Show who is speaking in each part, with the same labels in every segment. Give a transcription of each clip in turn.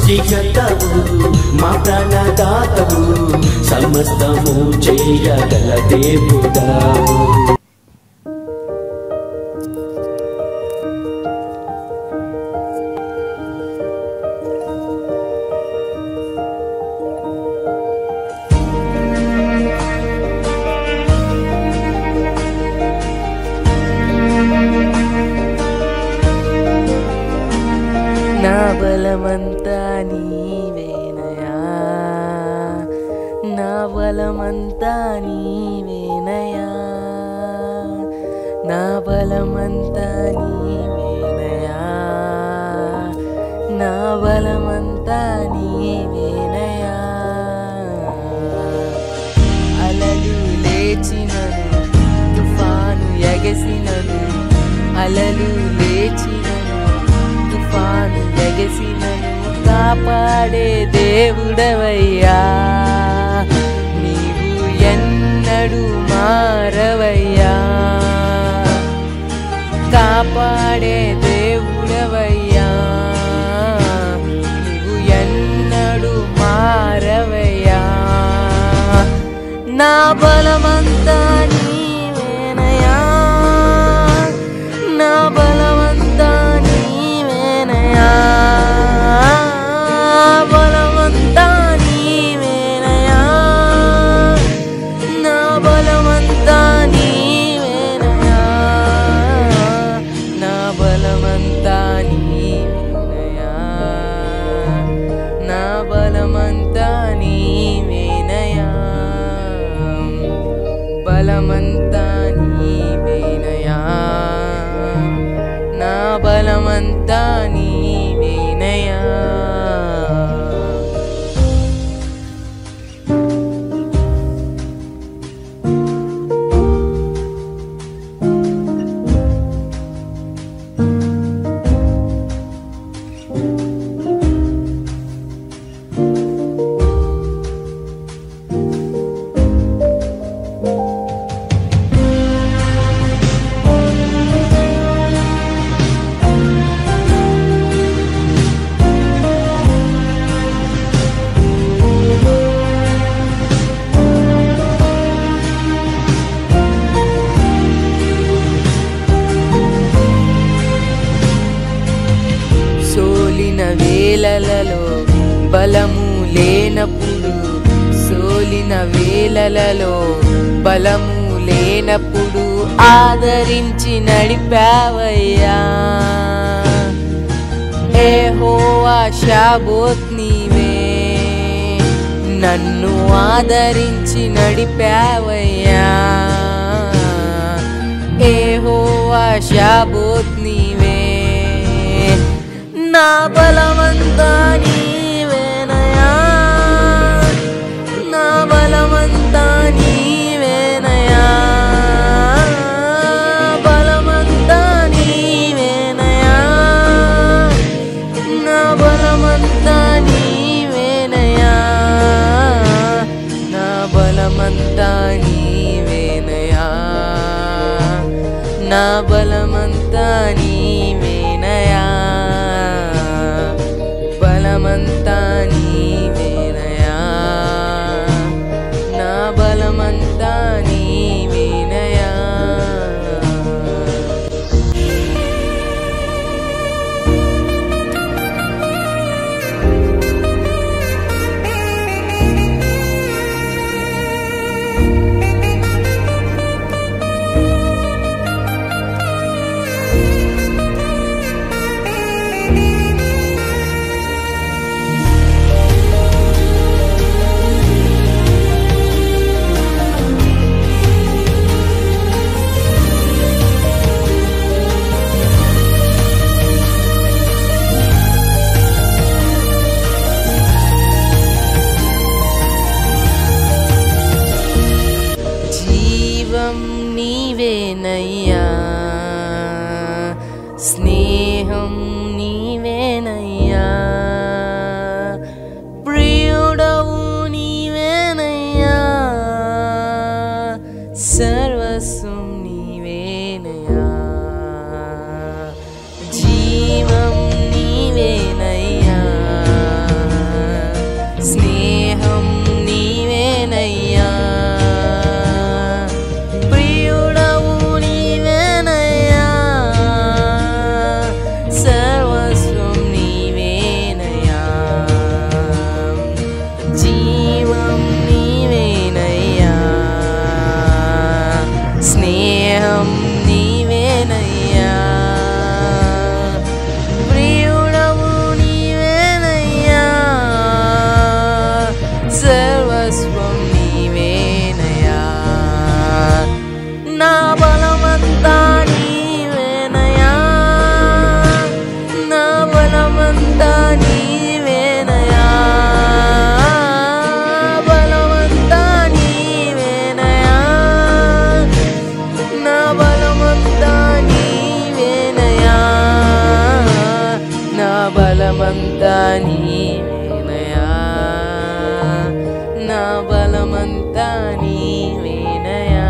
Speaker 1: సృష్టికర్తవు మా ప్రాణదాతవు సమస్తము చేయగల దేవుడావు
Speaker 2: నా బలమంతా నీవేనయా నా బలమంతా నీవేనయా నా బలమంతా నీవేనయా నా బలమంతా నీవేనయా అలలు లేచినను తుఫాను ఎగసినను అలలు లేచినను తుఫాను ఎగసినను కాపాడే దేవుడవయ్యా నీవు ఎన్నడు మారవయ్యా కాపాడే దేవుడవయ్యా నీవు ఎన్నడు మారవయ్యా నా బలమంతా నీవేనయా నా బలమంతా నీవేనయా బలమంతా నీవేనయా నా బలమంతా నీవేనయా నా బలమంతా నీవేనయా నా బలమంతా నీవేనయా బలమంతా నీవేనయా నా బలమంతా నీవేనయా సోలిన వేలలలో బలము లేనప్పుడు సోలిన వేలలలో బలము లేనప్పుడు ఆదరించి నడిపావయ్యా ఏ హోవా షాబోత్ నీవే నన్ను ఆదరించి నడిపావయ్యా ఏ హోవా షాబోత్ నీవే నా బలమంతా నీవేనయా నా బలమంతా నీవేనయా బలమంతా నీవేనయా నా బలమంతా నీవేనయా నా బలమంతా నీవేనయా నా బలమంతా నీవేనయా బలమంతా నీవేనయా నా బలమంతా నీవేనయా నీవేనయా నా బలమంతా నీవేనయా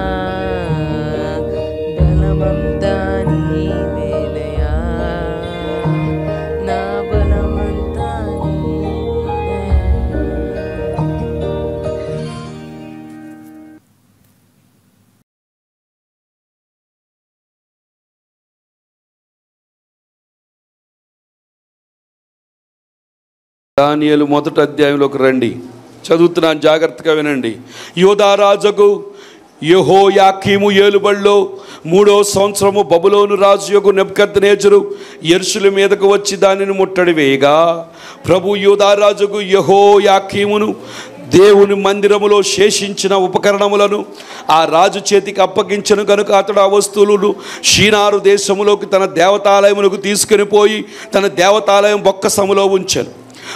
Speaker 2: బలమంతా నీవేనయా నా బలమంతా నీవేనయా
Speaker 3: దానియలు మొదటి అధ్యాయంలోకి రండి చదువుతున్నాను జాగ్రత్తగా వినండి యోధారాజుకు యహో యాకీము ఏలుబడిలో మూడో సంవత్సరము బబులోను రాజు యొక్క నెబ్కద్నేజరు ఎరుషుల మీదకు వచ్చి దానిని ముట్టడి వేయగా ప్రభు యోధారాజుకు యహో యాకీమును దేవుని మందిరములో శేషించిన ఉపకరణములను ఆ రాజు చేతికి అప్పగించను కనుక అతడు ఆ వస్తువులను షీనారు దేశములోకి తన దేవతాలయములకు తీసుకుని పోయి తన దేవతాలయం బొక్కసములో ఉంచాను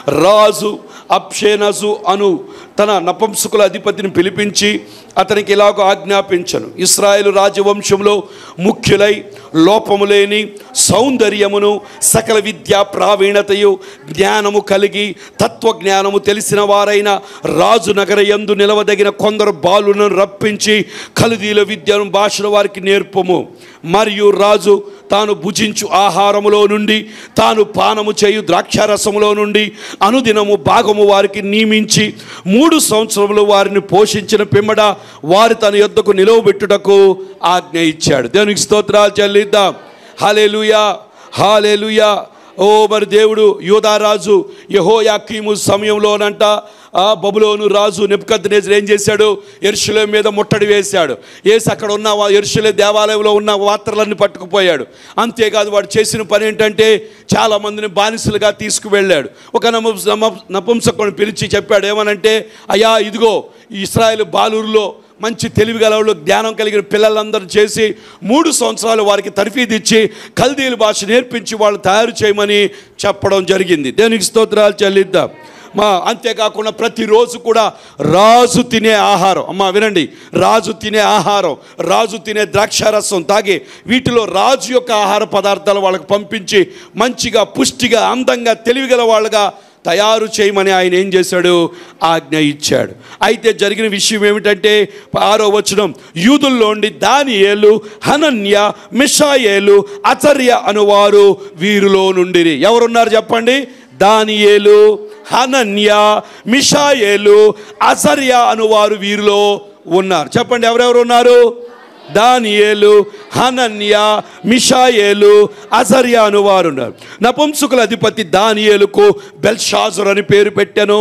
Speaker 3: రాజు అప్షేనజు అను తన నపంసకుల అధిపతిని పిలిపించి అతనికి ఇలాగ ఆజ్ఞాపించను ఇస్రాయేలు రాజవంశంలో ముఖ్యులై లోపము లేని సౌందర్యమును సకల విద్యా ప్రావీణతయు జ్ఞానము కలిగి తత్వజ్ఞానము తెలిసిన వారైన రాజు నగర యందు నిలవదగిన కొందరు బాలులను రప్పించి కలుదీల విద్యను భాషను వారికి నేర్పము మరియు రాజు తాను భుజించు ఆహారములో నుండి తాను పానము చేయు ద్రాక్షారసములో నుండి అనుదినము భాగము వారికి నియమించి మూడు సంవత్సరములు వారిని పోషించిన పిమ్మడ వారి తన యొద్దకు నిలవబెట్టుటకు ఆజ్ఞ ఇచ్చాడు దేవునికి స్తోత్రాలు చెల్లిద్దాం హాలేలుయా హాలేలుయా ఓ మరి దేవుడు యూదారాజు యహోయాకీము సమయంలోనంట ఆ బబులోను రాజు నెప్కద్నేజర్ ఏం చేశాడు ఎరుషులే మీద ముట్టడి వేశాడు వేసి అక్కడ ఉన్న వా- ఎరుషులే దేవాలయంలో ఉన్న పాత్రలన్నీ పట్టుకుపోయాడు అంతేకాదు వాడు చేసిన పని ఏంటంటే చాలా మందిని బానిసలుగా తీసుకువెళ్ళాడు ఒక నమ నమ- నపుంసకుని పిలిచి చెప్పాడు ఏమనంటే అయ్యా ఇదిగో ఈ ఇస్రాయేల్ బాలూరులో మంచి తెలివి గలవాళ్ళు జ్ఞానం కలిగిన పిల్లలందరూ చేసి మూడు సంవత్సరాలు వారికి తర్ఫీదిచ్చి కల్దీల భాష నేర్పించి వాళ్ళు తయారు చేయమని చెప్పడం జరిగింది దేనికి స్తోత్రాలు చెల్లిద్దాం మా అంతేకాకుండా ప్రతిరోజు కూడా రాజు తినే ఆహారం అమ్మా వినండి రాజు తినే ఆహారం రాజు తినే ద్రాక్షారసం తాగే వీటిలో రాజు యొక్క ఆహార పదార్థాలు వాళ్ళకి పంపించి మంచిగా పుష్టిగా అందంగా తెలివిగల వాళ్ళగా తయారు చేయమని ఆయన ఏం చేశాడు ఆజ్ఞ ఇచ్చాడు అయితే జరిగిన విషయం ఏమిటంటే ఆరో వచనం యూదుల్లోండి దానియేలు హనన్య మిషాయేలు అచర్య అనువారు వీరిలో నుండి ఎవరున్నారు చెప్పండి దానియేలు హనన్య మిషాయేలు అజర్య అనువారు వీరిలో ఉన్నారు చెప్పండి ఎవరెవరు ఉన్నారు దానియేలు హనన్య మిషాయేలు అజర్య అనువారు ఉన్నారు నపుంసకుల అధిపతి దానియేలుకు బెల్షాజర్ అని పేరు పెట్టాను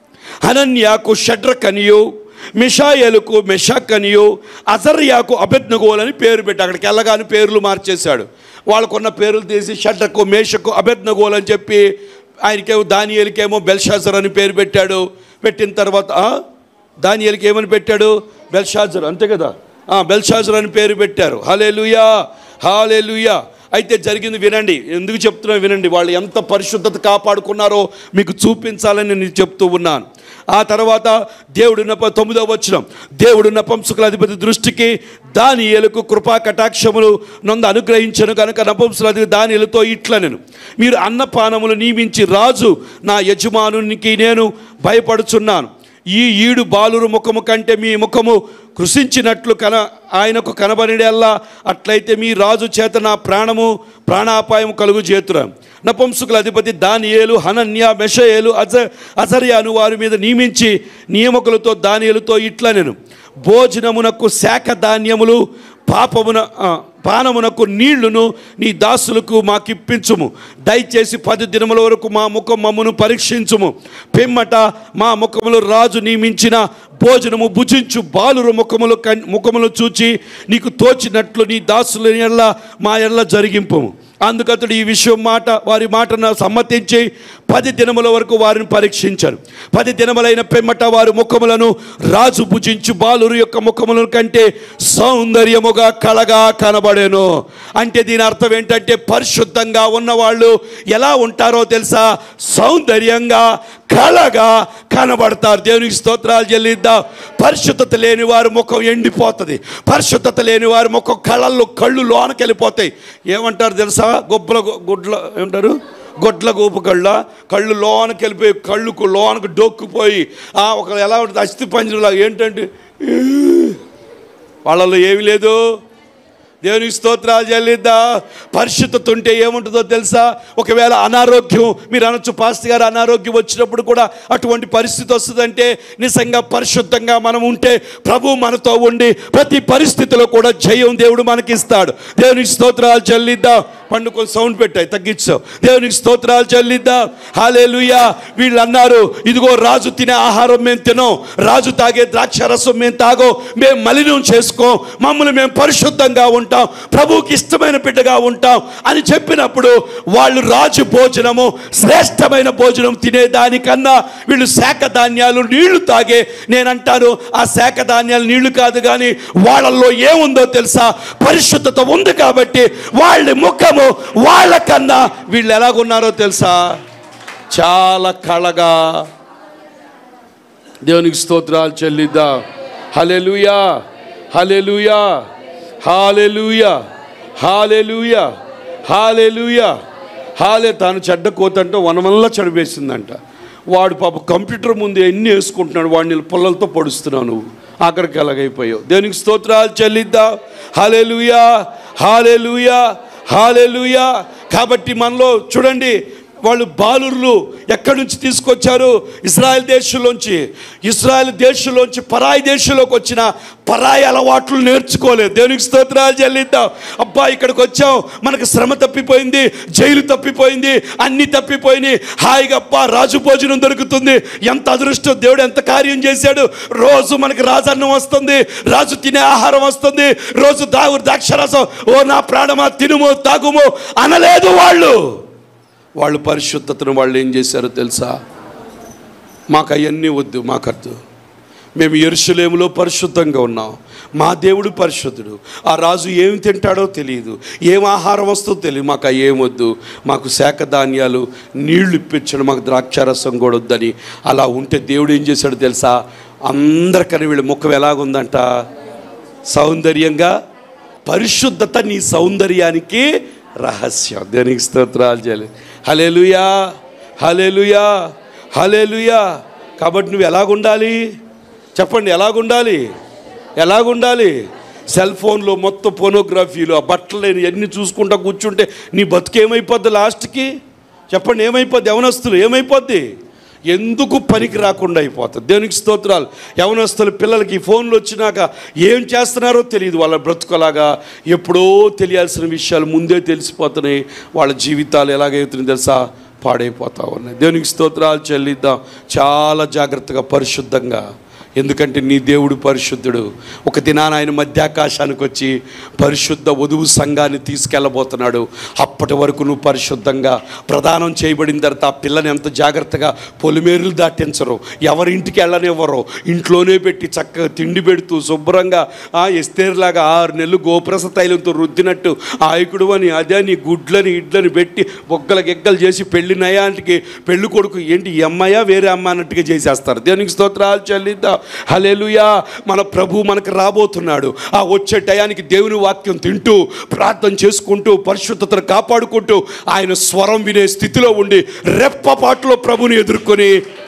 Speaker 3: హనన్యాకు షడ్రకనియు మిషాయేలుకు మెషకనియు అజర్యాకు అభెజ్ఞగోల్ అని పేరు పెట్టి అక్కడికి వెళ్ళగానే పేర్లు మార్చేశాడు వాళ్ళకున్న పేర్లు తీసి షడ్రకు మేషకు అభెజ్ఞగోల్ అని చెప్పి ఆయనకేమో దానియేలకేమో బెల్షాజర్ అని పేరు పెట్టాడు పెట్టిన తర్వాత ఆ? దానియేలకి ఏమని పెట్టాడు బెల్షాజర్ అంతే కదా ఆ, బెల్షాజర్ అని పేరు పెట్టారు హాలేలుయా హాలేలుయా అయితే జరిగింది వినండి ఎందుకు చెప్తున్నా వినండి వాళ్ళు ఎంత పరిశుద్ధత కాపాడుకున్నారో మీకు చూపించాలని నేను చెప్తూ ఉన్నాను ఆ తర్వాత దేవుడు నప తొమ్మిదవ వచనం దేవుడు నపంసకుల అధిపతి దృష్టికి దాని ఏలుకు కృపా కటాక్షములు నొంద అనుగ్రహించను కనుక నపంసుల అధిపతి దాని ఏలుతో ఇట్ల నేను మీరు అన్నపానములు నియమించి రాజు నా యజమానునికి నేను భయపడుచున్నాను ఈ ఈడు బాలురు ముఖము కంటే మీ ముఖము కృషించినట్లు కన ఆయనకు కనబడినల్లా అట్లయితే మీ రాజు చేత నా ప్రాణము ప్రాణాపాయం కలుగు చేతురా నపుంసకుల అధిపతి దానియేలు హనన్య మెషయేలు అజ అజర్య అను వారి మీద నియమించి నియమకులతో దానియేలుతో ఇట్లా నేను భోజనమునకు శాఖ ధాన్యములు పాపమున ఆ, పానమునకు నీళ్లును నీ దాసులకు మాకిప్పించుము దయచేసి పది దినముల వరకు మా ముఖం మమ్మను పరీక్షించుము పిమ్మట మా ముఖములు రాజు నియమించిన భోజనము భుజించు బాలురు ముఖములు కన్ ముఖములు చూచి నీకు తోచినట్లు నీ దాసుల ఎల్ల మా ఎల్ల జరిగింపము అందుకతడు ఈ విషయం మాట వారి మాటను సమ్మతించి పది దినముల వరకు వారిని పరీక్షించారు పది దినములైన పిమ్మట వారి ముఖములను రాజు భుజించు బాలురు యొక్క ముఖముల కంటే సౌందర్యముగా కళగా కనబడేను అంటే దీని అర్థం ఏంటంటే పరిశుద్ధంగా ఉన్నవాళ్ళు ఎలా ఉంటారో తెలుసా సౌందర్యంగా కళగా కనబడతారు దేవునికి స్తోత్రాలు చెల్లిద్దాం పరిశుద్ధత లేని వారి ముఖం ఎండిపోతుంది పరిశుద్ధత లేని వారి ముఖం కళ్ళల్లో కళ్ళు లోనకెళ్ళిపోతాయి ఏమంటారు తెలుసా గొప్పల గుడ్ల ఏమంటారు గొడ్ల గోపు కళ్ళ కళ్ళు లోనకి వెళ్ళిపోయి కళ్ళుకు లోనకు డొక్కుపోయి ఆ ఒక ఎలా ఉంటుంది అస్థి పంజరంలాగా ఏంటంటే వాళ్ళలో ఏమీ లేదు దేవునికి స్తోత్రాలు చెల్లిద్దా పరిశుద్ధత ఉంటే ఏముంటుందో తెలుసా ఒకవేళ అనారోగ్యం మీరు అనొచ్చు పాస్టర్ గారు అనారోగ్యం వచ్చినప్పుడు కూడా అటువంటి పరిస్థితి వస్తుందంటే నిజంగా పరిశుద్ధంగా మనం ఉంటే ప్రభు మనతో ఉండి ప్రతి పరిస్థితిలో కూడా జయం దేవుడు మనకి ఇస్తాడు దేవునికి స్తోత్రాలు చెల్లిద్దాం పండుకొని సౌండ్ పెట్టాయి తగ్గించావు దేవునికి స్తోత్రాలు చెల్లిద్దాం హాలేలుయా వీళ్ళు అన్నారు ఇదిగో రాజు తినే ఆహారం మేము తినం రాజు తాగే ద్రాక్ష రసం మేము తాగో మేము మలినం చేసుకోం మమ్మల్ని మేము పరిశుద్ధంగా ఉంటాం ప్రభువుకి ఇష్టమైన బిడ్డగా ఉంటాం అని చెప్పినప్పుడు వాళ్ళు రాజు భోజనము శ్రేష్టమైన భోజనం తినేదానికన్నా వీళ్ళు శాఖ ధాన్యాలు నీళ్లు తాగే నేనంటాను ఆ శాఖ ధాన్యాలు నీళ్లు కాదు కానీ వాళ్ళల్లో ఏముందో తెలుసా పరిశుద్ధత ఉంది కాబట్టి వాళ్ళ ముఖము వాళ్ళకన్నా వీళ్ళు ఎలాగున్నారో తెలుసా చాలా కళగా దేవునికి స్తోత్రాలు చెల్లిద్దా hallelujah hallelujah hallelujah hallelujah hallelujah హాలే తాను చెడ్డ కోతంటే వనమల్లా చెడిపేసిందంట వాడు పాప కంప్యూటర్ ముందు ఎన్ని వేసుకుంటున్నాడు వాడిని పుల్లలతో పొడుస్తున్నావు నువ్వు ఆఖరికి ఎలాగైపోయావు దేనికి స్తోత్రాలు చెల్లిద్దా హాలెలుయా హాలెలుయా హాలెలుయా కాబట్టి మనలో చూడండి వాళ్ళు బాలుర్లు ఎక్కడి నుంచి తీసుకొచ్చారు ఇస్రాయల్ దేశంలోంచి ఇస్రాయల్ దేశంలోంచి పరాయి దేశంలోకి వచ్చిన పరాయి అలవాట్లు నేర్చుకోలేదు దేవునికి స్తోత్రాలు చెల్లిద్దాం అబ్బా ఇక్కడికి వచ్చాం మనకు శ్రమ తప్పిపోయింది జైలు తప్పిపోయింది అన్ని తప్పిపోయినాయి హాయిగా అబ్బా రాజు భోజనం దొరుకుతుంది ఎంత అదృష్టం దేవుడు ఎంత కార్యం చేశాడు రోజు మనకి రాజన్నం వస్తుంది రాజు తినే ఆహారం వస్తుంది రోజు దాగు ద్రాక్షరసం ఓ నా ప్రాణమా తినుము తాగుము అనలేదు వాళ్ళు వాళ్ళు పరిశుద్ధతను వాళ్ళు ఏం చేశారో తెలుసా మాకు అవన్నీ వద్దు మాకద్దు మేము ఎరుసలేములో పరిశుద్ధంగా ఉన్నాం మా దేవుడు పరిశుద్ధుడు ఆ రాజు ఏం తింటాడో తెలియదు ఏం ఆహారం వస్తుందో తెలియదు మాకు అవి ఏం వద్దు మాకు శాఖ ధాన్యాలు నీళ్లు ఇప్పించడం మాకు ద్రాక్షారసం కూడా వద్దని అలా ఉంటే దేవుడు ఏం చేశాడు తెలుసా అందరికని వీళ్ళ ముఖం ఎలాగుందంట సౌందర్యంగా పరిశుద్ధత నీ సౌందర్యానికి రహస్యం దేనికి స్తోత్రాలు చేయాలి హలేలుయా హలేలుయా హలేలుయా కాబట్టి నువ్వు ఎలాగుండాలి చెప్పండి ఎలాగుండాలి ఎలాగుండాలి సెల్ ఫోన్లో మొత్తం పోనోగ్రఫీలు ఆ బట్టలు ఎన్ని చూసుకుంటా కూర్చుంటే నీ బతుకేమైపోద్ది లాస్ట్కి చెప్పండి ఏమైపోద్ది యవనస్తులు ఏమైపోద్ది ఎందుకు పనికి రాకుండా అయిపోతుంది దేవునికి స్తోత్రాలు యవనస్తులు పిల్లలకి ఈ ఫోన్లు వచ్చినాక ఏం చేస్తున్నారో తెలియదు వాళ్ళ బ్రతుకులాగా ఎప్పుడో తెలియాల్సిన విషయాలు ముందే తెలిసిపోతున్నాయి వాళ్ళ జీవితాలు ఎలాగవుతుంది తెలుసా పాడైపోతా ఉన్నాయి దేవునికి స్తోత్రాలు చెల్లిద్దాం చాలా జాగ్రత్తగా పరిశుద్ధంగా ఎందుకంటే నీ దేవుడు పరిశుద్ధుడు ఒక దినాన ఆయన మధ్యాకాశానికి వచ్చి పరిశుద్ధ వధువు సంఘాన్ని తీసుకెళ్ళబోతున్నాడు అప్పటి వరకు నువ్వు పరిశుద్ధంగా ప్రదానం చేయబడిన తర్వాత ఆ పిల్లని ఎంత జాగ్రత్తగా పొలిమేరులు దాటించరు ఎవరింటికి వెళ్ళనివ్వరు ఇంట్లోనే పెట్టి చక్కగా తిండి పెడుతూ శుభ్రంగా ఆ ఎస్తేరులాగా ఆరు నెలలు గోప్రస తైలంతో రుద్దినట్టు ఆయుకుడు అని అదే నీ గుడ్లని ఇడ్లని పెట్టి బొగ్గల గిగ్గలు చేసి పెళ్లి నయానికి పెళ్లి కొడుకు ఏంటి ఈ అమ్మాయా వేరే అమ్మ అన్నట్టుగా చేసేస్తారు దేవునికి స్తోత్రాలు చెల్లిద్దాం హలేలుయా మన ప్రభు మనకు రాబోతున్నాడు ఆ వచ్చే టయానికి దేవుని వాక్యం తింటూ ప్రార్థన చేసుకుంటూ పరిశుద్ధతను కాపాడుకుంటూ ఆయన స్వరం వినే స్థితిలో ఉండి రెప్పపాటులో ప్రభుని ఎదుర్కొని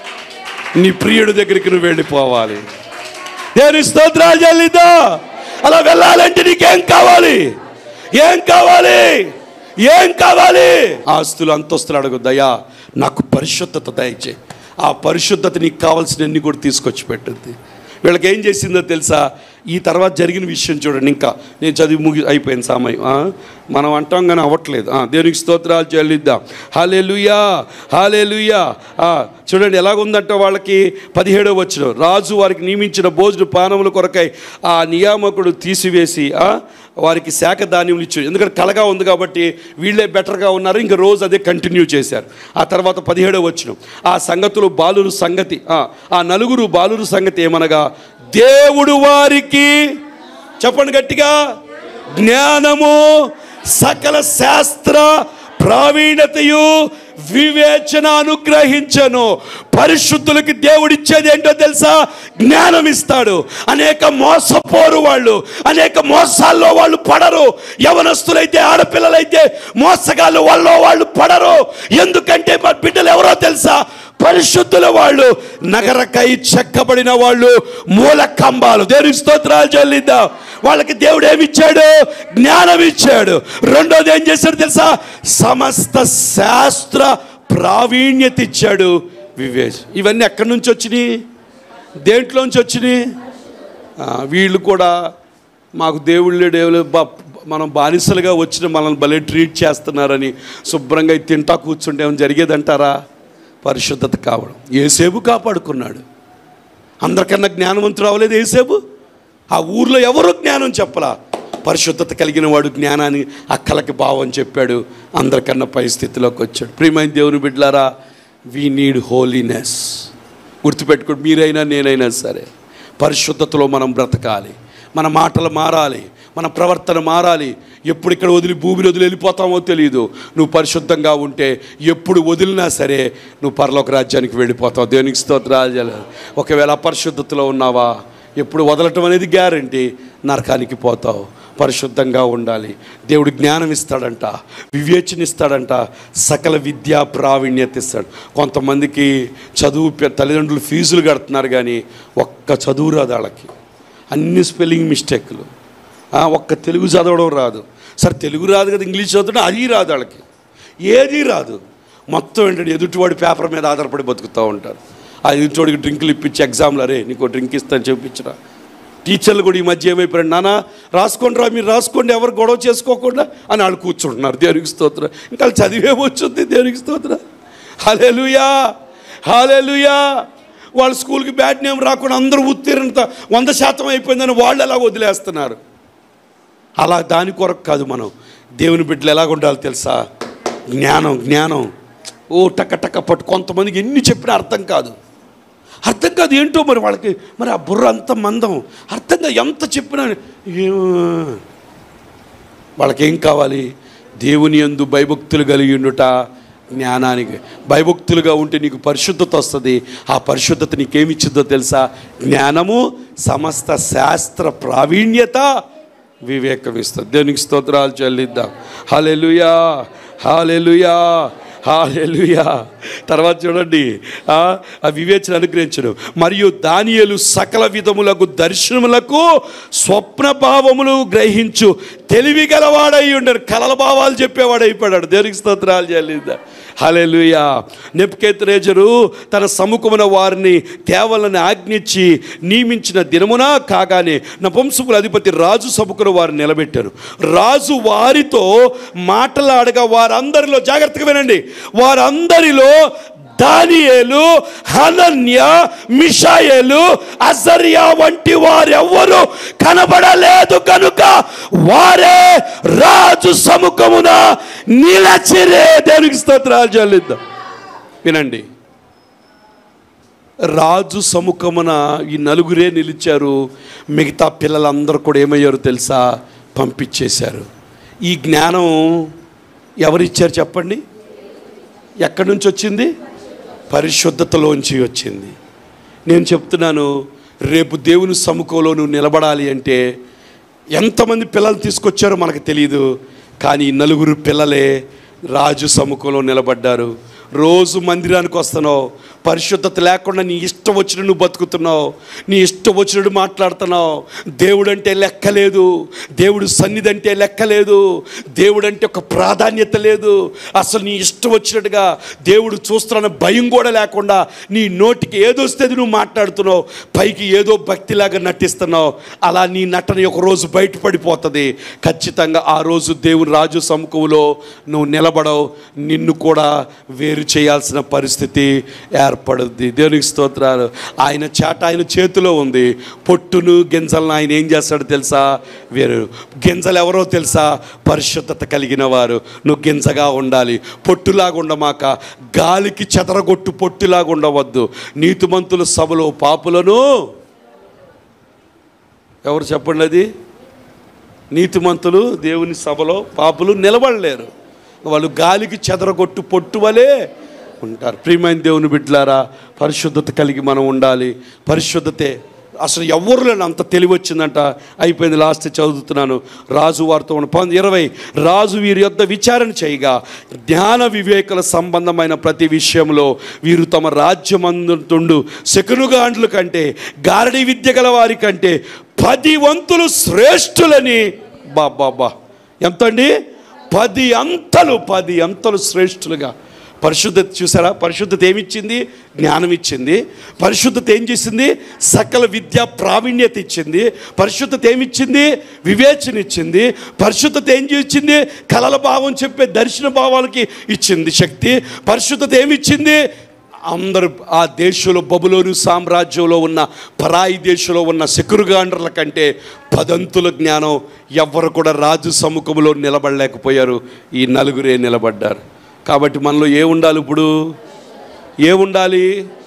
Speaker 3: నీ ప్రియుడి దగ్గరికి నువ్వు వెళ్ళిపోవాలి దేని స్తోత్రాలు చెల్లిద్దా అలా వెళ్ళాలంటే నీకేం కావాలి ఏం కావాలి ఏం కావాలి ఆస్తులు అంతస్తులు అడగొద్దయ్యా నాకు పరిశుద్ధత దయచే ఆ పరిశుద్ధత నీకు కావాల్సినన్ని కూడా తీసుకొచ్చి పెట్టింది వీళ్ళకి ఏం చేసిందో తెలుసా ఈ తర్వాత జరిగిన విషయం చూడండి ఇంకా నేను చదివి ముగి అయిపోయింది సమయం ఆ? మనం అంటాం కానీ అవ్వట్లేదు ఆ, దేవునికి స్తోత్రాలు చెల్లిద్దాం హాలే లుయా హాలే లుయా చూడండి ఎలాగుందంట వాళ్ళకి పదిహేడో వచ్చిన రాజు వారికి నియమించిన భోజన పానముల కొరకై ఆ నియామకుడు తీసివేసి ఆ, వారికి శాఖ ధాన్యములు ఇచ్చాడు ఎందుకంటే కలగా ఉంది కాబట్టి వీళ్ళే బెటర్గా ఉన్నారు ఇంకా రోజు అదే కంటిన్యూ చేశారు ఆ తర్వాత పదిహేడో వచ్చిన ఆ సంగతులు బాలురు సంగతి ఆ, ఆ నలుగురు బాలురు సంగతి ఏమనగా దేవుడు వారికి చెప్పండి గట్టిగా జ్ఞానము సకల శాస్త్ర ప్రావీణతయు వివేచన అనుగ్రహించను పరిశుద్ధులకి దేవుడిచ్చేది ఏంటో తెలుసా జ్ఞానం ఇస్తాడు అనేక మోసపోరు వాళ్ళు అనేక మోసాల్లో వాళ్ళు పడరు యవనస్తులైతే ఆడపిల్లలైతే మోసగాళ్ళు వాళ్ళలో వాళ్ళు పడరు ఎందుకంటే మా బిడ్డలు ఎవరో తెలుసా పరిశుద్ధుల వాళ్ళు నగరకై చెక్కబడిన వాళ్ళు మూల కంబాలు దేవునికి స్తోత్రాలు చెల్లిద్దాం వాళ్ళకి దేవుడు ఏమి ఇచ్చాడు జ్ఞానం ఇచ్చాడు రెండోది ఏం చేశాడు తెలుసా సమస్త శాస్త్ర ప్రావీణ్యత ఇచ్చాడు వివేచ్ ఇవన్నీ ఎక్కడి నుంచి వచ్చినాయి దేంట్లోంచి వచ్చినాయి ఆ, వీళ్ళు కూడా మాకు దేవుళ్ళు దేవుళ్ళు బా- మనం బానిసలుగా వచ్చిన మనల్ని భలే ట్రీట్ చేస్తున్నారని శుభ్రంగా ఇది తింటా కూర్చుంటే ఏమైనా జరిగేదంటారా పరిశుద్ధత కావడం ఏసేపు కాపాడుకున్నాడు అందరికన్నా జ్ఞానవంతుడు అవ్వలేదు ఏసేపు ఆ ఊర్లో ఎవరు జ్ఞానం చెప్పలా పరిశుద్ధత కలిగిన వాడు జ్ఞానాన్ని అక్కలకి భావం చెప్పాడు అందరికన్నా పై స్థితిలోకి వచ్చాడు ప్రియమైన దేవుని బిడ్డలారా వీ నీడ్ హోలీనెస్ గుర్తుపెట్టుకోండి మీరైనా నేనైనా సరే పరిశుద్ధతలో మనం బ్రతకాలి మన మాటలు మారాలి మన ప్రవర్తన మారాలి ఎప్పుడు ఇక్కడ వదిలి భూమిని వదిలి వెళ్ళిపోతామో తెలియదు నువ్వు పరిశుద్ధంగా ఉంటే ఎప్పుడు వదిలినా సరే నువ్వు పరలోక రాజ్యానికి వెళ్ళిపోతావు దేవునికి స్తోత్రాలు ఒకవేళ అపరిశుద్ధతలో ఉన్నావా ఎప్పుడు వదలటం అనేది గ్యారంటీ నరకానికి పోతావు పరిశుద్ధంగా ఉండాలి దేవుడు జ్ఞానం ఇస్తాడంట వివేచన ఇస్తాడంట సకల విద్యా ప్రావీణ్యత ఇస్తాడు కొంతమందికి చదువు పె- తల్లిదండ్రులు ఫీజులు కడుతున్నారు కానీ ఒక్క చదువు రాదు వాళ్ళకి అన్ని స్పెల్లింగ్ మిస్టేక్లు ఆ, ఒక్క తెలుగు చదవడం రాదు సరే తెలుగు రాదు కదా ఇంగ్లీష్ చదవడం అది రాదు వాళ్ళకి ఏది రాదు మొత్తం ఏంటంటే ఎదుటివాడి పేపర్ మీద ఆధారపడి బతుకుతూ ఉంటారు ఆ ఎదుటివాడికి డ్రింకులు ఇప్పించి ఎగ్జామ్లు అరే నీకు డ్రింక్ ఇస్తాను చూపించరా టీచర్లు కూడా ఈ మధ్య ఏమైపోయారు నాన్న రాసుకోండి రా మీరు రాసుకోండి ఎవరు గొడవ చేసుకోకుండా అని వాళ్ళు కూర్చుంటున్నారు దేవునికి స్తోత్రం ఇంకా వాళ్ళు చదివే వచ్చింది దేవునికి స్తోత్రం హలెలుయా హలెలుయా వాళ్ళ స్కూల్కి బ్యాడ్ నేమ్ రాకుండా అందరూ ఉత్తీర్ణత వంద శాతం అయిపోయిందని వాళ్ళు ఎలా వదిలేస్తున్నారు అలా దాని కొరకు కాదు మనం దేవుని బిడ్డలు ఎలాగ ఉండాలి తెలుసా జ్ఞానం జ్ఞానం ఓ టక్క టక్క పట్టు కొంతమందికి ఎన్ని చెప్పినా అర్థం కాదు అర్థం కాదు ఏంటో మరి వాళ్ళకి మరి ఆ బుర్ర అంత మందం అర్థంగా ఎంత చెప్పినా ఏమో వాళ్ళకేం కావాలి దేవుని యందు భయభక్తులు కలిగి ఉండుట జ్ఞానానికి భయభక్తులుగా ఉంటే నీకు పరిశుద్ధత వస్తుంది ఆ పరిశుద్ధత నీకేమిచ్చిందో తెలుసా జ్ఞానము సమస్త శాస్త్ర ప్రావీణ్యత వివేకం ఇస్తుంది దేవునికి స్తోత్రాలు చెల్లిద్దాం హాలెలుయా హాలెలుయా హాలెలుయా తర్వాత చూడండి ఆ ఆ వివేచన అనుగ్రహించడం మరియు దానియలు సకల విధములకు దర్శనములకు స్వప్న భావములు గ్రహించు తెలివి గలవాడై ఉండరు కలల భావాలు చెప్పేవాడు అయిపోయాడు దేవునికి స్తోత్రాలు చెల్లిద్దా హలెలుయా నెప్కెత్రేజరు తన సముఖమున వారిని తేవలని ఆజ్ఞించి నియమించిన దినమున కాగానే నపుంసకుల అధిపతి రాజు సముఖున వారిని నిలబెట్టారు రాజు వారితో మాట్లాడగా వారందరిలో జాగ్రత్తగా వినండి వారందరిలో దానియేలు హనన్య మిషాయేలు అజర్యా వంటి వారెవ్వరు కనబడలేదు కనుక వారే రాజు సముఖమున నిలచిరే దేవునికి స్తోత్రాలు చెల్లిద్దాం వినండి రాజు సముఖమున ఈ నలుగురే నిలిచారు మిగతా పిల్లలందరూ కూడా ఏమయ్యారు తెలుసా పంపించేశారు ఈ జ్ఞానం ఎవరిచ్చారు చెప్పండి ఎక్కడి నుంచి వచ్చింది పరిశుద్ధతలోంచి వచ్చింది నేను చెప్తున్నాను రేపు దేవుని సముఖంలో నువ్వు నిలబడాలి అంటే ఎంతమంది పిల్లలు తీసుకొచ్చారో మనకు తెలియదు కానీ ఈ నలుగురు పిల్లలే రాజు సముఖంలో నిలబడ్డారు రోజు మందిరానికి వస్తున్నావు పరిశుద్ధత లేకుండా నీ ఇష్టం వచ్చిన నువ్వు బతుకుతున్నావు నీ ఇష్టం వచ్చినట్టు మాట్లాడుతున్నావు దేవుడు అంటే లెక్కలేదు దేవుడు సన్నిధి అంటే లెక్కలేదు దేవుడు అంటే ఒక ప్రాధాన్యత లేదు అసలు నీ ఇష్టం వచ్చినట్టుగా దేవుడు చూస్తున్న భయం కూడా లేకుండా నీ నోటికి ఏదొస్తే అది నువ్వు మాట్లాడుతున్నావు పైకి ఏదో భక్తిలాగా నటిస్తున్నావు అలా నీ నటన ఒక రోజు బయటపడిపోతుంది ఖచ్చితంగా ఆ రోజు దేవుని రాజు సముఖంలో నువ్వు నిలబడవు నిన్ను కూడా వేరు చేయాల్సిన పరిస్థితి ఏర్పడుద్ది దేవునికి స్తోత్రాలు ఆయన చేట ఆయన చేతిలో ఉంది పొట్టును గింజలను ఆయన ఏం చేస్తాడో తెలుసా వేరు గింజలు ఎవరో తెలుసా పరిశుద్ధత కలిగిన వారు నువ్వు గింజగా ఉండాలి పొట్టులాగా ఉండమాక గాలికి చెదరగొట్టు పొట్టులాగా ఉండవద్దు నీతిమంతుల సభలో పాపులను ఎవరు చెప్పండి అది నీతిమంతులు దేవుని సభలో పాపులు నిలబడలేరు వాళ్ళు గాలికి చెదరగొట్టు పొట్టు వలె ఉంటారు ప్రియమైన దేవుని బిడ్డలారా పరిశుద్ధత కలిగి మనం ఉండాలి పరిశుద్ధతే అసలు ఎవరు లేని అంత తెలివి వచ్చిందంట అయిపోయింది లాస్ట్ చదువుతున్నాను రాజు వారితో ఉన్న పంద ఇరవై రాజు వీరి యొద్ద విచారణ చేయగా జ్ఞాన వివేకుల సంబంధమైన ప్రతి విషయంలో వీరు తమ రాజ్యమందుతుండు శకునుగాండ్ల కంటే గారడి విద్య గల వారి కంటే పది వంతులు శ్రేష్ఠులని బా బా బా ఎంతండి పది అంతలు పది అంతలు శ్రేష్ఠులుగా పరిశుద్ధత చూసారా పరిశుద్ధత ఏమిచ్చింది జ్ఞానం ఇచ్చింది పరిశుద్ధత ఏం చేసింది సకల విద్యా ప్రావీణ్యత ఇచ్చింది పరిశుద్ధత ఏమిచ్చింది వివేచన ఇచ్చింది పరిశుద్ధత ఏం ఇచ్చింది కలల భావం చెప్పే దర్శన భావాలకి ఇచ్చింది శక్తి పరిశుద్ధత ఏమిచ్చింది అందరూ ఆ దేశంలో బబులోను సామ్రాజ్యంలో ఉన్న పరాయి దేశంలో ఉన్న శకురుగాండ్రుల కంటే పదంతుల జ్ఞానం ఎవ్వరు కూడా రాజు సముఖంలో నిలబడలేకపోయారు ఈ నలుగురే నిలబడ్డారు కాబట్టి మనలో ఏ ఉండాలి ఇప్పుడు ఏ ఉండాలి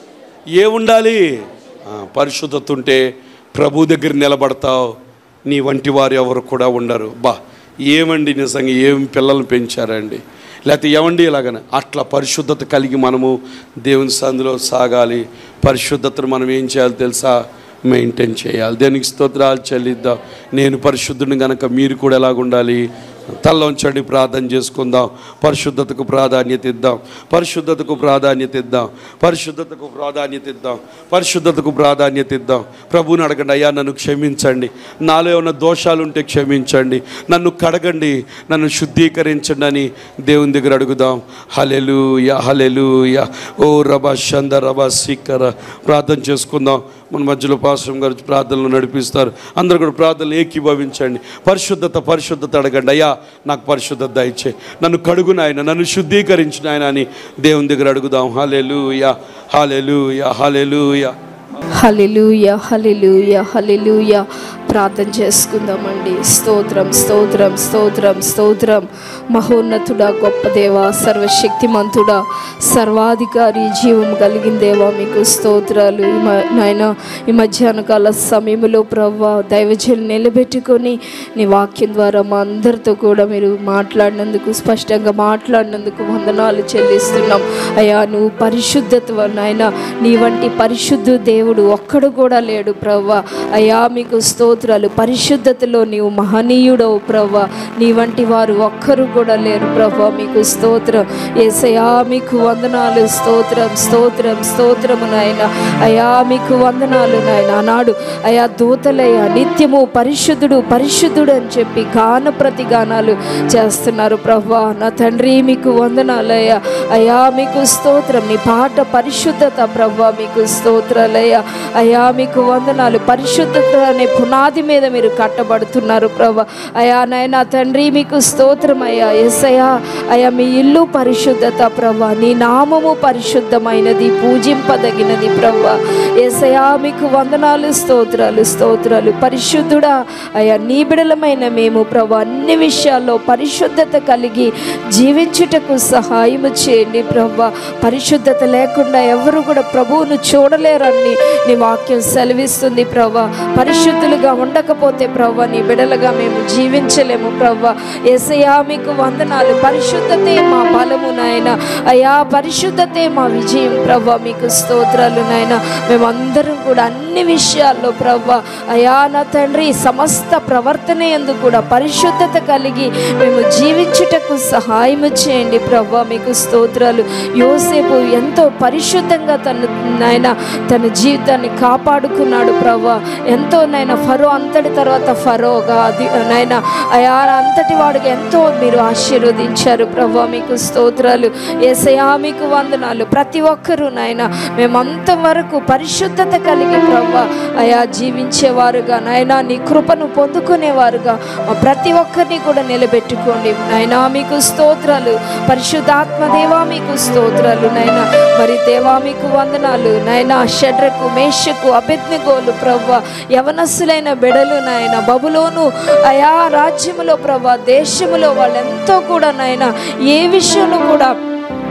Speaker 3: ఏ ఉండాలి ఆ, పరిశుద్ధత ఉంటే ప్రభు దగ్గర నిలబడతావు నీ వంటి వారు ఎవరు కూడా ఉండరు బా ఏమండి నిజంగా ఏం పిల్లల్ని పెంచారండి లేకపోతే ఏమండి ఇలాగని అట్లా పరిశుద్ధత కలిగి మనము దేవుని సందులో సాగాలి పరిశుద్ధతను మనం ఏం చేయాలి తెలుసా మెయింటైన్ చేయాలి దేనికి స్తోత్రాలు చెల్లిద్దాం నేను పరిశుద్ధుని గనక మీరు కూడా ఎలాగుండాలి తల్లోంచండి ప్రార్థన చేసుకుందాం పరిశుద్ధతకు ప్రాధాన్యత ఇద్దాం పరిశుద్ధతకు ప్రాధాన్యత ఇద్దాం పరిశుద్ధతకు ప్రాధాన్యత ఇద్దాం పరిశుద్ధతకు ప్రాధాన్యత ఇద్దాం ప్రభువుని అడగండి అయ్యా నన్ను క్షమించండి నాలో ఏమైనా దోషాలు ఉంటే క్షమించండి నన్ను కడగండి నన్ను శుద్ధీకరించండి అని దేవుని దగ్గర అడుగుదాం హలెలు యా హలెలు యా ఓ రబా షంద రబా సీకర ప్రార్థన చేసుకుందాం మన మధ్యలో పాశ్రం గారు ప్రార్థనలు నడిపిస్తారు అందరూ కూడా ప్రార్థనలు ఏకీభవించండి పరిశుద్ధత పరిశుద్ధత అడగండి అయ్యా నాకు పరిశుద్ధత దయచే నన్ను కడుగు నాయన నన్ను శుద్ధీకరించిన ఆయన అని దేవుని దగ్గర అడుగుదాం hallelujah hallelujah hallelujah
Speaker 4: hallelujah hallelujah hallelujah ప్రార్థన చేసుకుందామండి స్తోత్రం స్తోత్రం స్తోత్రం స్తోత్రం మహోన్నతుడా గొప్ప దేవ సర్వశక్తిమంతుడా సర్వాధికారి జీవం కలిగిన దేవా మీకు స్తోత్రాలు ఈ మ- నాయన ఈ మధ్యాహ్న కాల సమయంలో ప్రవ్వ దైవజలు నిలబెట్టుకొని నీ వాక్యం ద్వారా మా అందరితో కూడా మీరు మాట్లాడినందుకు స్పష్టంగా మాట్లాడినందుకు వందనాలు చెల్లిస్తున్నాం అయ్యా నువ్వు పరిశుద్ధత నాయన నీ వంటి పరిశుద్ధ దేవుడు ఒక్కడు కూడా లేడు ప్రవ్వ అయ్యా మీకు స్తోత్రాలు పరిశుద్ధతలో నీవు మహనీయుడవు ప్రవ్వ నీ వంటి వారు ఒక్కరు కూడా లేరు ప్రవ్వ మీకు స్తోత్రం ఏసయా మీకు వందనాలు స్తోత్రం స్తోత్రం స్తోత్రము నాయన అయా మీకు వందనాలు నాయన ఆనాడు అయా దూతలయ్యా నిత్యము పరిశుద్ధుడు పరిశుద్ధుడు అని చెప్పి గాన ప్రతి గానాలు చేస్తున్నారు ప్రభా నా తండ్రి మీకు వందనాలయ్యా అయా మీకు స్తోత్రం నీ పాట పరిశుద్ధత ప్రభా మీకు స్తోత్రాలయ్యా అయా మీకు వందనాలు పరిశుద్ధత అనే పునాది మీద మీరు కట్టబడుతున్నారు ప్రభా అయా నాయన తండ్రి మీకు స్తోత్రం అయ్యా ఎస్ అయ్యా అయా మీ ఇల్లు పరిశుద్ధత ప్రభా నీ నామము పరిశుద్ధమైనది పూజింపదగినది ప్రభా ఏసయా మీకు వందనాలు స్తోత్రాలు స్తోత్రాలు పరిశుద్ధుడా అయా నీ బిడలమైన మేము ప్రభా అన్ని విషయాల్లో పరిశుద్ధత కలిగి జీవించుటకు సహాయము చేయండి ప్రభా పరిశుద్ధత లేకుండా ఎవరు కూడా ప్రభువును చూడలేరని నీ వాక్యం సెలవిస్తుంది ప్రభా పరిశుద్ధులుగా ఉండకపోతే ప్రభా నీ బిడలుగా మేము జీవించలేము ప్రభా ఏసయా మీకు వందనాలు పరిశుద్ధతే మా బలము నాయన అయా పరిశుద్ధతే మా విజయం ప్రభా మీకు స్తోత్రాలు నాయన మేమందరం కూడా అన్ని విషయాల్లో ప్రభా అయా నా తండ్రి సమస్త ప్రవర్తన ఎందు కూడా పరిశుద్ధత కలిగి మేము జీవించుటకు సహాయము చేయండి ప్రభా మీకు స్తోత్రాలు యోసేపు ఎంతో పరిశుద్ధంగా తను నాయన తన జీవితాన్ని కాపాడుకున్నాడు ప్రభా ఎంతో నాయన ఫరో అంతటి తర్వాత ఫరోగా అది నాయన అయా అంతటి వాడికి ఎంతో మీరు ఆశీర్వదించారు ప్రభా మీకు స్తోత్రాలు ఏసయా మీకు వందనాలు ప్రతి ఒక్కరూ నాయన మేమంత వరకు పరిశుద్ధత కలిగి ప్రభా అయా జీవించేవారుగా నాయన నీ కృపను పొందుకునేవారుగా మా ప్రతి ఒక్కరిని కూడా నిలబెట్టుకోండి నాయనా మీకు స్తోత్రాలు పరిశుద్ధాత్మ దేవా మీకు స్తోత్రాలు నాయన మరి దేవా మీకు వందనాలు నాయన షడ్రకు మేషకు అభిజ్ఞగోలు ప్రవ్వ యవనస్సులైన బిడలు నాయన బబులోను అయా రాజ్యములో ప్రభా దేశములో వాళ్ళెంతో కూడా నాయన ఏ విషయంలో కూడా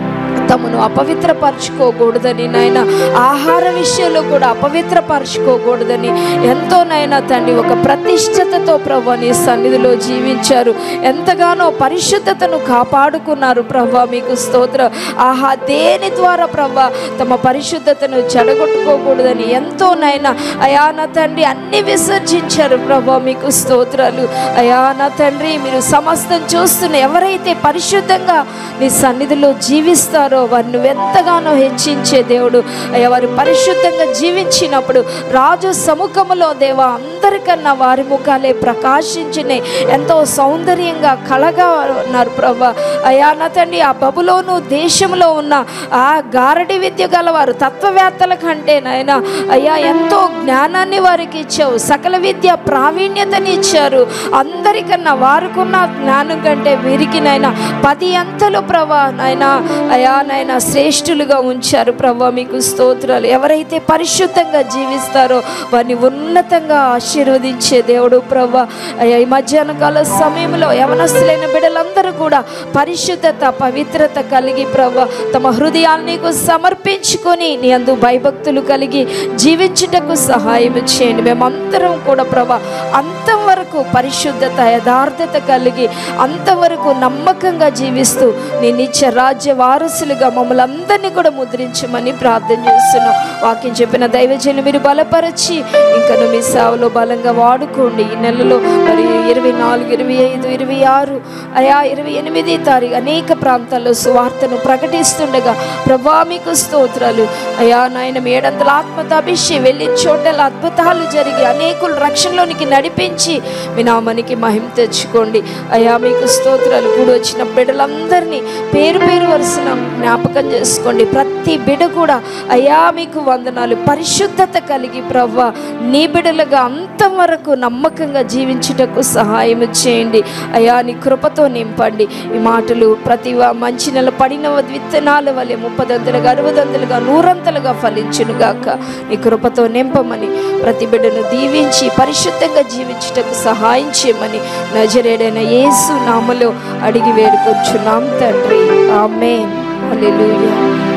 Speaker 4: తమను అపవిత్రపరచుకోకూడదని నాయన ఆహార విషయంలో కూడా అపవిత్రపరచుకోకూడదని ఎంతో నైనా తండ్రి ఒక ప్రతిష్టతతో ప్రభు నీ సన్నిధిలో జీవించారు ఎంతగానో పరిశుద్ధతను కాపాడుకున్నారు ప్రభా మీకు స్తోత్ర ఆహా దేని ద్వారా ప్రభా తమ పరిశుద్ధతను చెడగొట్టుకోకూడదని ఎంతో నైనా అయా నా తండ్రి అన్ని విసర్జించారు ప్రభా మీకు స్తోత్రాలు అయా నా తండ్రి మీరు సమస్తం చూస్తున్న ఎవరైతే పరిశుద్ధంగా నీ సన్నిధిలో జీవిస్తారో వారిని నువ్వెంతగానో హెచ్చించే దేవుడు అయ్యా వారు పరిశుద్ధంగా జీవించినప్పుడు రాజు సముఖములో దేవా అందరికన్నా వారి ముఖాలే ప్రకాశించినాయి ఎంతో సౌందర్యంగా కళగా ఉన్నారు ప్రభా అయా నా తండ్రి ఆ బబులోను దేశంలో ఉన్న ఆ గారడి విద్య గలవారు తత్వవేత్తల కంటే నాయన అయ్యా ఎంతో జ్ఞానాన్ని వారికి ఇచ్చావు సకల విద్య ప్రావీణ్యతని ఇచ్చారు అందరికన్నా వారికున్న జ్ఞానం కంటే వీరికి నాయన పది అంతలు ప్రభా నాయన అయా నాయన శ్రేష్ఠులుగా ఉంచారు ప్రభా మీకు స్తోత్రాలు ఎవరైతే పరిశుద్ధంగా జీవిస్తారో వారిని ఉన్నతంగా ఆశీర్వదించే దేవుడు ప్రభా అయ్యా ఈ మధ్యాహ్న కాల సమయంలో యవనస్తులైన బిడ్డలందరూ కూడా పరిశుద్ధత పవిత్రత కలిగి ప్రభా తమ హృదయాన్ని నీకు సమర్పించుకొని నీ అందు భయభక్తులు కలిగి జీవించుటకు సహాయం చేయండి మేమందరం కూడా ప్రభా అంతం వరకు పరిశుద్ధత యథార్థత కలిగి అంతవరకు నమ్మకంగా జీవిస్తూ నీ నిత్య రాజ్య వారసులుగా మమ్మల్ని అందరినీ కూడా ముద్రించమని ప్రార్థన చేస్తున్నాం వాక్యం చెప్పిన దైవజనులు మీరు బలపరచి ఇంకను మీ సేవలో బలంగా వాడుకోండి ఈ నెలలో మరి ఇరవై నాలుగు ఇరవై ఐదు ఇరవై ఆరు అయా ఇరవై ఎనిమిది తారీఖు అనేక ప్రాంతాల్లో సువార్తను ప్రకటిస్తుండగా ప్రభా మీకు స్తోత్రాలు అయా నాయన ఏడంతల ఆత్మత అభిషేక్ వెళ్ళిన చోటల అద్భుతాలు జరిగి అనేకులు రక్షణలోనికి నడిపించి మీ నామానికి మహిమ తెచ్చుకోండి అయా మీకు స్తోత్రాలు కూడి వచ్చిన బిడ్డలందరినీ పేరు పేరు వరుసన జ్ఞాపకం చేసుకోండి ప్రతి బిడ్డ కూడా అయా మీకు వందనాలు పరిశుద్ధత కలిగి ప్రవ్వ నీ బిడ్డలుగా అంతం వరకు నమ్మకంగా జీవించుటకు సహాయం చేయండి అయా నీ కృపతో నింపండి ఈ మాటలు ప్రతి వా- మంచి నెల పడిన విత్తనాల వలె ముప్పదంతలుగా అరవదంతలుగా నూరంతలుగా ఫలించునుగాక నీ కృపతో నింపమని ప్రతి బిడ్డను దీవించి పరిశుద్ధంగా జీవించుటకు సహాయం చేయమని నజరేడైన యేసు నామలో అడిగి వేడుకొచ్చున్నాం తండ్రి ఆమెన్ హల్లెలూయా